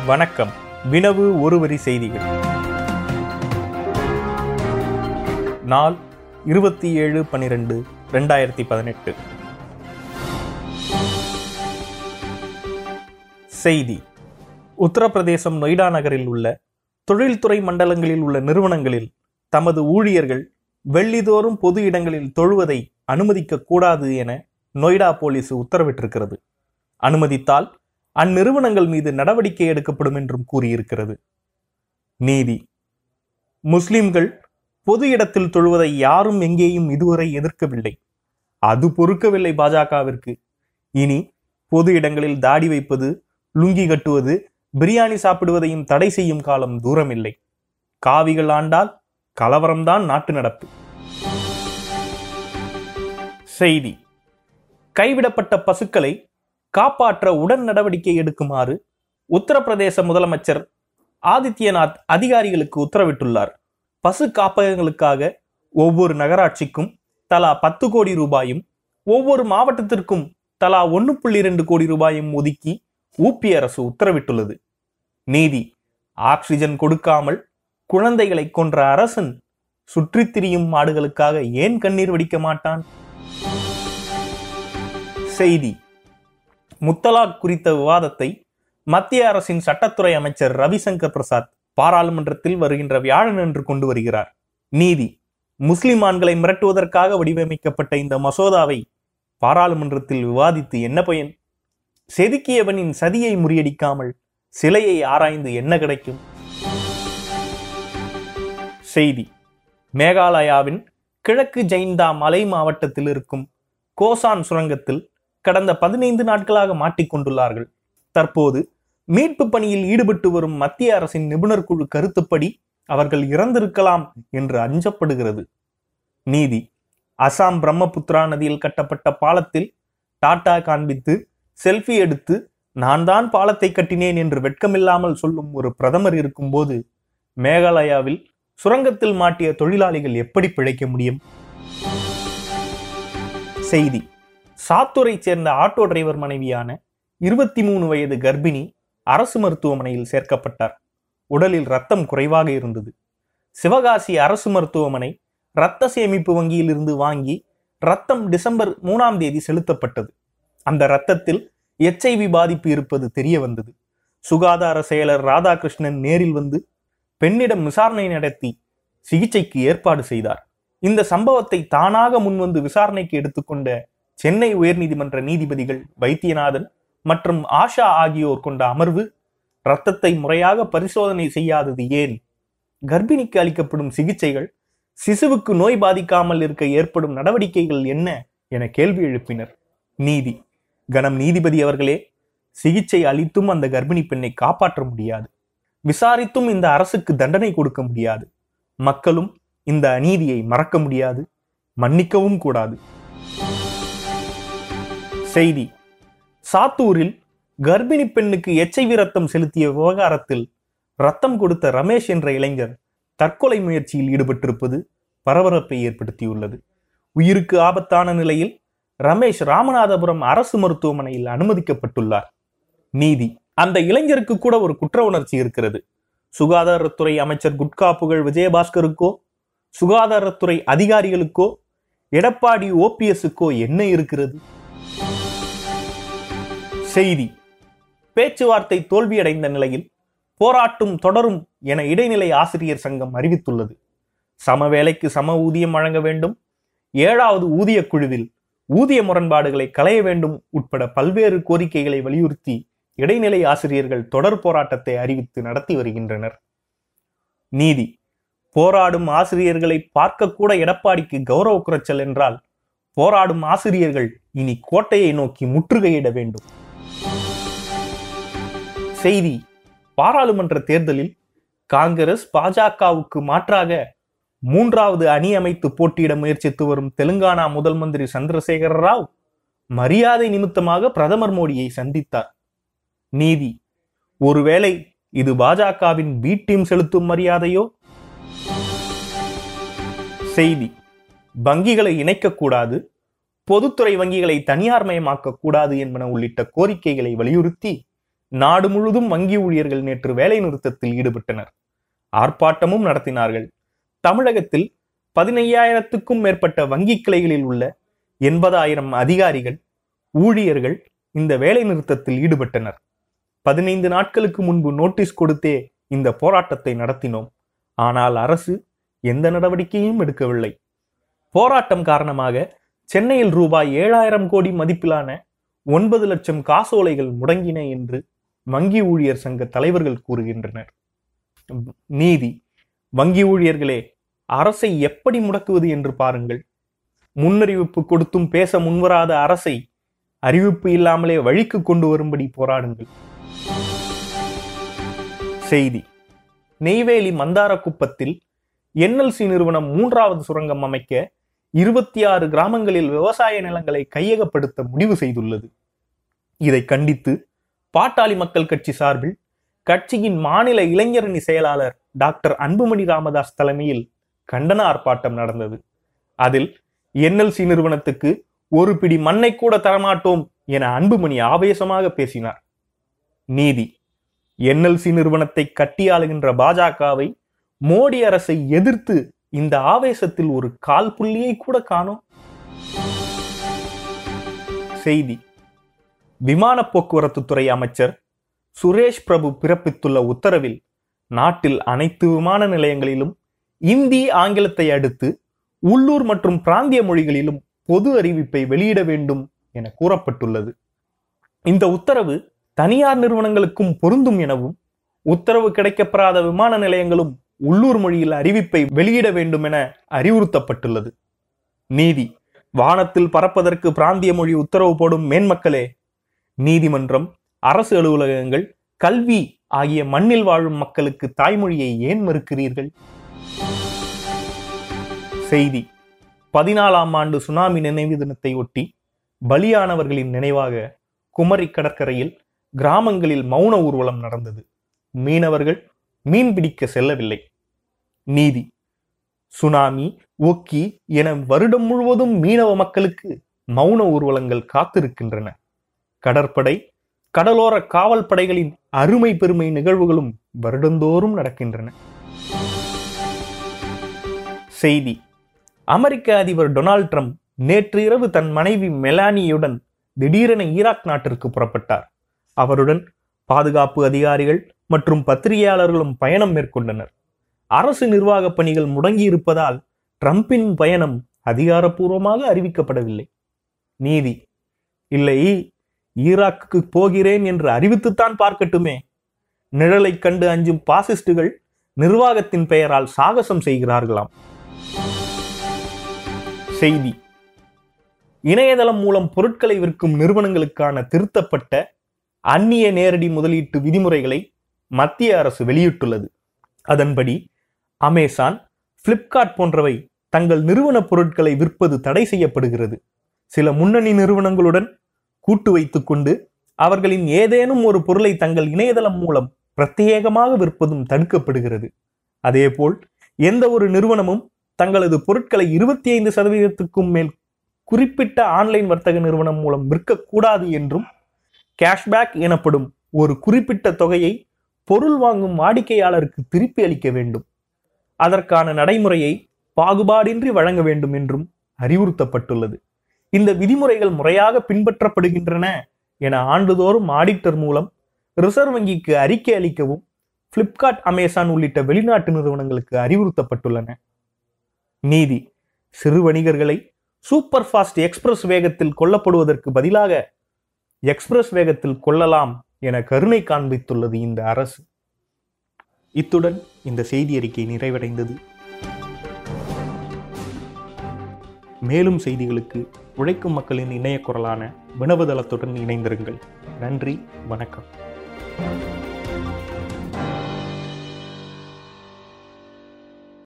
வணக்கம் வினவு ஒருவரி செய்திகள் நாள் இருபத்தி ஏழு பன்னிரெண்டு ரெண்டாயிரத்தி பதினெட்டு செய்தி உத்தரப்பிரதேசம் நொய்டா நகரில் உள்ள தொழில்துறை மண்டலங்களில் உள்ள நிறுவனங்களில் தமது ஊழியர்கள் வெள்ளிதோறும் பொது இடங்களில் தொழுவதை அனுமதிக்க கூடாது என நொய்டா போலீஸ் உத்தரவிட்டிருக்கிறது அனுமதித்தால் அந்நிறுவனங்கள் மீது நடவடிக்கை எடுக்கப்படும் என்றும் கூறியிருக்கிறது நீதி முஸ்லிம்கள் பொது இடத்தில் தொழுவதை யாரும் எங்கேயும் இதுவரை எதிர்க்கவில்லை அது பொறுக்கவில்லை பாஜகவிற்கு இனி பொது இடங்களில் தாடி வைப்பது லுங்கி கட்டுவது பிரியாணி சாப்பிடுவதையும் தடை செய்யும் காலம் தூரமில்லை காவிகள் ஆண்டால் கலவரம்தான் நாட்டு நடப்பு செய்தி கைவிடப்பட்ட பசுக்களை காப்பாற்ற உடன் நடவடிக்கை எடுக்குமாறு உத்தரப்பிரதேச முதலமைச்சர் ஆதித்யநாத் அதிகாரிகளுக்கு உத்தரவிட்டுள்ளார் பசு காப்பகங்களுக்காக ஒவ்வொரு நகராட்சிக்கும் தலா பத்து கோடி ரூபாயும் ஒவ்வொரு மாவட்டத்திற்கும் தலா ஒன்று புள்ளி இரண்டு கோடி ரூபாயும் ஒதுக்கி ஊபி அரசு உத்தரவிட்டுள்ளது நீதி ஆக்சிஜன் கொடுக்காமல் குழந்தைகளை கொன்ற அரசன் சுற்றித் திரியும் மாடுகளுக்காக ஏன் கண்ணீர் வடிக்க மாட்டான் செய்தி முத்தலாக் குறித்த விவாதத்தை மத்திய அரசின் சட்டத்துறை அமைச்சர் ரவிசங்கர் பிரசாத் பாராளுமன்றத்தில் வருகின்ற வியாழனன்று கொண்டு வருகிறார் நீதி முஸ்லிம் ஆண்களை மிரட்டுவதற்காக வடிவமைக்கப்பட்ட இந்த மசோதாவை பாராளுமன்றத்தில் விவாதித்து என்ன பயன் செதுக்கியவனின் சதியை முறியடிக்காமல் சிலையை ஆராய்ந்து என்ன கிடைக்கும் செய்தி மேகாலயாவின் கிழக்கு ஜெயின்தா மலை மாவட்டத்தில் இருக்கும் கோசான் சுரங்கத்தில் கடந்த பதினைந்து நாட்களாக மாட்டிக்கொண்டுள்ளார்கள் தற்போது மீட்பு பணியில் ஈடுபட்டு வரும் மத்திய அரசின் நிபுணர் குழு கருத்துப்படி அவர்கள் இறந்திருக்கலாம் என்று அஞ்சப்படுகிறது நீதி அசாம் பிரம்மபுத்திரா நதியில் கட்டப்பட்ட பாலத்தில் டாடா காண்பித்து செல்ஃபி எடுத்து நான் தான் பாலத்தை கட்டினேன் என்று வெட்கமில்லாமல் சொல்லும் ஒரு பிரதமர் இருக்கும்போது மேகாலயாவில் சுரங்கத்தில் மாட்டிய தொழிலாளிகள் எப்படி பிழைக்க முடியும் செய்தி சாத்தூரை சேர்ந்த ஆட்டோ டிரைவர் மனைவியான இருபத்தி மூணு வயது கர்ப்பிணி அரசு மருத்துவமனையில் சேர்க்கப்பட்டார் உடலில் ரத்தம் குறைவாக இருந்தது சிவகாசி அரசு மருத்துவமனை இரத்த சேமிப்பு வங்கியில் இருந்து வாங்கி ரத்தம் டிசம்பர் மூணாம் தேதி செலுத்தப்பட்டது அந்த ரத்தத்தில் எச்ஐவி பாதிப்பு இருப்பது தெரிய வந்தது சுகாதார செயலர் ராதாகிருஷ்ணன் நேரில் வந்து பெண்ணிடம் விசாரணை நடத்தி சிகிச்சைக்கு ஏற்பாடு செய்தார் இந்த சம்பவத்தை தானாக முன்வந்து விசாரணைக்கு எடுத்துக்கொண்ட சென்னை உயர்நீதிமன்ற நீதிபதிகள் வைத்தியநாதன் மற்றும் ஆஷா ஆகியோர் கொண்ட அமர்வு இரத்தத்தை முறையாக பரிசோதனை செய்யாதது ஏன் கர்ப்பிணிக்கு அளிக்கப்படும் சிகிச்சைகள் சிசுவுக்கு நோய் பாதிக்காமல் இருக்க ஏற்படும் நடவடிக்கைகள் என்ன என கேள்வி எழுப்பினர் நீதி கணம் நீதிபதி அவர்களே சிகிச்சை அளித்தும் அந்த கர்ப்பிணி பெண்ணை காப்பாற்ற முடியாது விசாரித்தும் இந்த அரசுக்கு தண்டனை கொடுக்க முடியாது மக்களும் இந்த அநீதியை மறக்க முடியாது மன்னிக்கவும் கூடாது செய்தி சாத்தூரில் கர்ப்பிணி பெண்ணுக்கு எச்ஐவி ரத்தம் செலுத்திய விவகாரத்தில் ரத்தம் கொடுத்த ரமேஷ் என்ற இளைஞர் தற்கொலை முயற்சியில் ஈடுபட்டிருப்பது பரபரப்பை ஏற்படுத்தியுள்ளது உயிருக்கு ஆபத்தான நிலையில் ரமேஷ் ராமநாதபுரம் அரசு மருத்துவமனையில் அனுமதிக்கப்பட்டுள்ளார் நீதி அந்த இளைஞருக்கு கூட ஒரு குற்ற உணர்ச்சி இருக்கிறது சுகாதாரத்துறை அமைச்சர் குட்கா புகழ் விஜயபாஸ்கருக்கோ சுகாதாரத்துறை அதிகாரிகளுக்கோ எடப்பாடி ஓபிஎஸ்க்கோ என்ன இருக்கிறது செய்தி பேச்சுவார்த்தை தோல்வியடைந்த நிலையில் போராட்டம் தொடரும் என இடைநிலை ஆசிரியர் சங்கம் அறிவித்துள்ளது சம வேலைக்கு சம ஊதியம் வழங்க வேண்டும் ஏழாவது ஊதிய குழுவில் ஊதிய முரண்பாடுகளை களைய வேண்டும் உட்பட பல்வேறு கோரிக்கைகளை வலியுறுத்தி இடைநிலை ஆசிரியர்கள் தொடர் போராட்டத்தை அறிவித்து நடத்தி வருகின்றனர் நீதி போராடும் ஆசிரியர்களை பார்க்கக்கூட எடப்பாடிக்கு கௌரவ குறைச்சல் என்றால் போராடும் ஆசிரியர்கள் இனி கோட்டையை நோக்கி முற்றுகையிட வேண்டும் செய்தி பாராளுமன்ற தேர்தலில் காங்கிரஸ் பாஜகவுக்கு மாற்றாக மூன்றாவது அணி அமைத்து போட்டியிட முயற்சித்து வரும் தெலுங்கானா முதல் மந்திரி சந்திரசேகர ராவ் மரியாதை நிமித்தமாக பிரதமர் மோடியை சந்தித்தார் நீதி ஒருவேளை இது பாஜகவின் பி டீம் செலுத்தும் மரியாதையோ செய்தி வங்கிகளை இணைக்கக்கூடாது பொதுத்துறை வங்கிகளை தனியார்மயமாக்க கூடாது என்பன உள்ளிட்ட கோரிக்கைகளை வலியுறுத்தி நாடு முழுதும் வங்கி ஊழியர்கள் நேற்று வேலை நிறுத்தத்தில் ஈடுபட்டனர் ஆர்ப்பாட்டமும் நடத்தினார்கள் தமிழகத்தில் பதினையாயிரத்துக்கும் மேற்பட்ட வங்கி கிளைகளில் உள்ள எண்பதாயிரம் அதிகாரிகள் ஊழியர்கள் இந்த வேலை நிறுத்தத்தில் ஈடுபட்டனர் பதினைந்து நாட்களுக்கு முன்பு நோட்டீஸ் கொடுத்தே இந்த போராட்டத்தை நடத்தினோம் ஆனால் அரசு எந்த நடவடிக்கையும் எடுக்கவில்லை போராட்டம் காரணமாக சென்னையில் ரூபாய் ஏழாயிரம் கோடி மதிப்பிலான ஒன்பது லட்சம் காசோலைகள் முடங்கின என்று வங்கி ஊழியர் சங்க தலைவர்கள் கூறுகின்றனர் நீதி வங்கி ஊழியர்களே அரசை எப்படி முடக்குவது என்று பாருங்கள் முன்னறிவிப்பு கொடுத்தும் பேச முன்வராத அரசை அறிவிப்பு இல்லாமலே வழிக்கு கொண்டு வரும்படி போராடுங்கள் செய்தி நெய்வேலி மந்தாரக்குப்பத்தில் என்எல்சி நிறுவனம் மூன்றாவது சுரங்கம் அமைக்க இருபத்தி ஆறு கிராமங்களில் விவசாய நிலங்களை கையகப்படுத்த முடிவு செய்துள்ளது இதை கண்டித்து பாட்டாளி மக்கள் கட்சி சார்பில் கட்சியின் மாநில இளைஞரணி செயலாளர் டாக்டர் அன்புமணி ராமதாஸ் தலைமையில் கண்டன ஆர்ப்பாட்டம் நடந்தது அதில் என்எல்சி நிறுவனத்துக்கு ஒரு பிடி மண்ணை கூட தரமாட்டோம் என அன்புமணி ஆவேசமாக பேசினார் நீதி என்எல்சி நிறுவனத்தை கட்டியாளுகின்ற பாஜகவை மோடி அரசை எதிர்த்து இந்த ஆவேசத்தில் ஒரு கால் புள்ளியை கூட காணோம் செய்தி விமான போக்குவரத்து துறை அமைச்சர் சுரேஷ் பிரபு பிறப்பித்துள்ள உத்தரவில் நாட்டில் அனைத்து விமான நிலையங்களிலும் இந்தி ஆங்கிலத்தை அடுத்து உள்ளூர் மற்றும் பிராந்திய மொழிகளிலும் பொது அறிவிப்பை வெளியிட வேண்டும் என கூறப்பட்டுள்ளது இந்த உத்தரவு தனியார் நிறுவனங்களுக்கும் பொருந்தும் எனவும் உத்தரவு கிடைக்கப்பெறாத விமான நிலையங்களும் உள்ளூர் மொழியில் அறிவிப்பை வெளியிட வேண்டும் என அறிவுறுத்தப்பட்டுள்ளது நீதி வானத்தில் பறப்பதற்கு பிராந்திய மொழி உத்தரவு போடும் மேன்மக்களே நீதிமன்றம் அரசு அலுவலகங்கள் கல்வி ஆகிய மண்ணில் வாழும் மக்களுக்கு தாய்மொழியை ஏன் மறுக்கிறீர்கள் செய்தி பதினாலாம் ஆண்டு சுனாமி நினைவு தினத்தை ஒட்டி பலியானவர்களின் நினைவாக குமரி கடற்கரையில் கிராமங்களில் மௌன ஊர்வலம் நடந்தது மீனவர்கள் மீன் பிடிக்க செல்லவில்லை நீதி சுனாமி ஒக்கி என வருடம் முழுவதும் மீனவ மக்களுக்கு மௌன ஊர்வலங்கள் காத்திருக்கின்றன கடற்படை கடலோர காவல் படைகளின் அருமை பெருமை நிகழ்வுகளும் வருடந்தோறும் நடக்கின்றன செய்தி அமெரிக்க அதிபர் டொனால்ட் ட்ரம்ப் நேற்று இரவு தன் மனைவி மெலானியுடன் திடீரென ஈராக் நாட்டிற்கு புறப்பட்டார் அவருடன் பாதுகாப்பு அதிகாரிகள் மற்றும் பத்திரிகையாளர்களும் பயணம் மேற்கொண்டனர் அரசு நிர்வாக பணிகள் முடங்கி இருப்பதால் ட்ரம்பின் பயணம் அதிகாரப்பூர்வமாக அறிவிக்கப்படவில்லை நீதி இல்லை ஈராக்குக்கு போகிறேன் என்று அறிவித்துத்தான் பார்க்கட்டுமே நிழலைக் கண்டு அஞ்சும் பாசிஸ்டுகள் நிர்வாகத்தின் பெயரால் சாகசம் செய்கிறார்களாம் செய்தி இணையதளம் மூலம் பொருட்களை விற்கும் நிறுவனங்களுக்கான திருத்தப்பட்ட அந்நிய நேரடி முதலீட்டு விதிமுறைகளை மத்திய அரசு வெளியிட்டுள்ளது அதன்படி அமேசான் பிளிப்கார்ட் போன்றவை தங்கள் நிறுவன பொருட்களை விற்பது தடை செய்யப்படுகிறது சில முன்னணி நிறுவனங்களுடன் கூட்டு வைத்துக்கொண்டு அவர்களின் ஏதேனும் ஒரு பொருளை தங்கள் இணையதளம் மூலம் பிரத்யேகமாக விற்பதும் தடுக்கப்படுகிறது அதேபோல் எந்த ஒரு நிறுவனமும் தங்களது பொருட்களை இருபத்தி ஐந்து சதவீதத்துக்கும் மேல் குறிப்பிட்ட ஆன்லைன் வர்த்தக நிறுவனம் மூலம் விற்கக்கூடாது என்றும் கேஷ்பேக் எனப்படும் ஒரு குறிப்பிட்ட தொகையை பொருள் வாங்கும் வாடிக்கையாளருக்கு திருப்பி அளிக்க வேண்டும் அதற்கான நடைமுறையை பாகுபாடின்றி வழங்க வேண்டும் என்றும் அறிவுறுத்தப்பட்டுள்ளது இந்த விதிமுறைகள் முறையாக பின்பற்றப்படுகின்றன என ஆண்டுதோறும் ஆடிட்டர் மூலம் ரிசர்வ் வங்கிக்கு அறிக்கை அளிக்கவும் பிளிப்கார்ட் அமேசான் உள்ளிட்ட வெளிநாட்டு நிறுவனங்களுக்கு அறிவுறுத்தப்பட்டுள்ளன நீதி சிறு வணிகர்களை சூப்பர் ஃபாஸ்ட் எக்ஸ்பிரஸ் வேகத்தில் கொல்லப்படுவதற்கு பதிலாக எக்ஸ்பிரஸ் வேகத்தில் கொள்ளலாம் என கருணை காண்பித்துள்ளது இந்த அரசு இத்துடன் இந்த செய்தி அறிக்கை நிறைவடைந்தது மேலும் செய்திகளுக்கு உழைக்கும் மக்களின் இணைய குரலான வினவதளத்துடன் இணைந்திருங்கள் நன்றி வணக்கம்